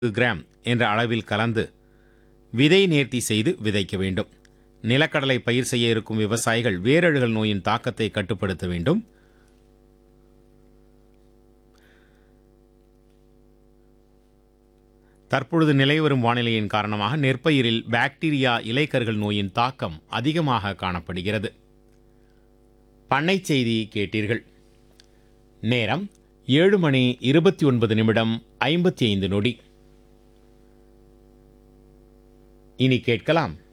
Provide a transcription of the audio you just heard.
gram என்ற அளவில் கலந்து விதை நேர்த்தி செய்து விதைக்க வேண்டும் நிலக்கடலை பயிர் செய்ய இருக்கும் விவசாயிகள் வேரழுகல் நோயின் தாக்கத்தை கட்டுப்படுத்த வேண்டும் தற்பொழுது நிலைவரும் வானிலையின் காரணமாக நெற்பயிரில் பாக்டீரியா இலைக்கருகள் நோயின் தாக்கம் அதிகமாக காணப்படுகிறது பண்ணை செய்தி கேட்டீர்கள் நேரம் ஏழு மணி இருபத்தி ஒன்பது நிமிடம் ஐம்பத்தி ஐந்து நொடி இனி கேட்கலாம்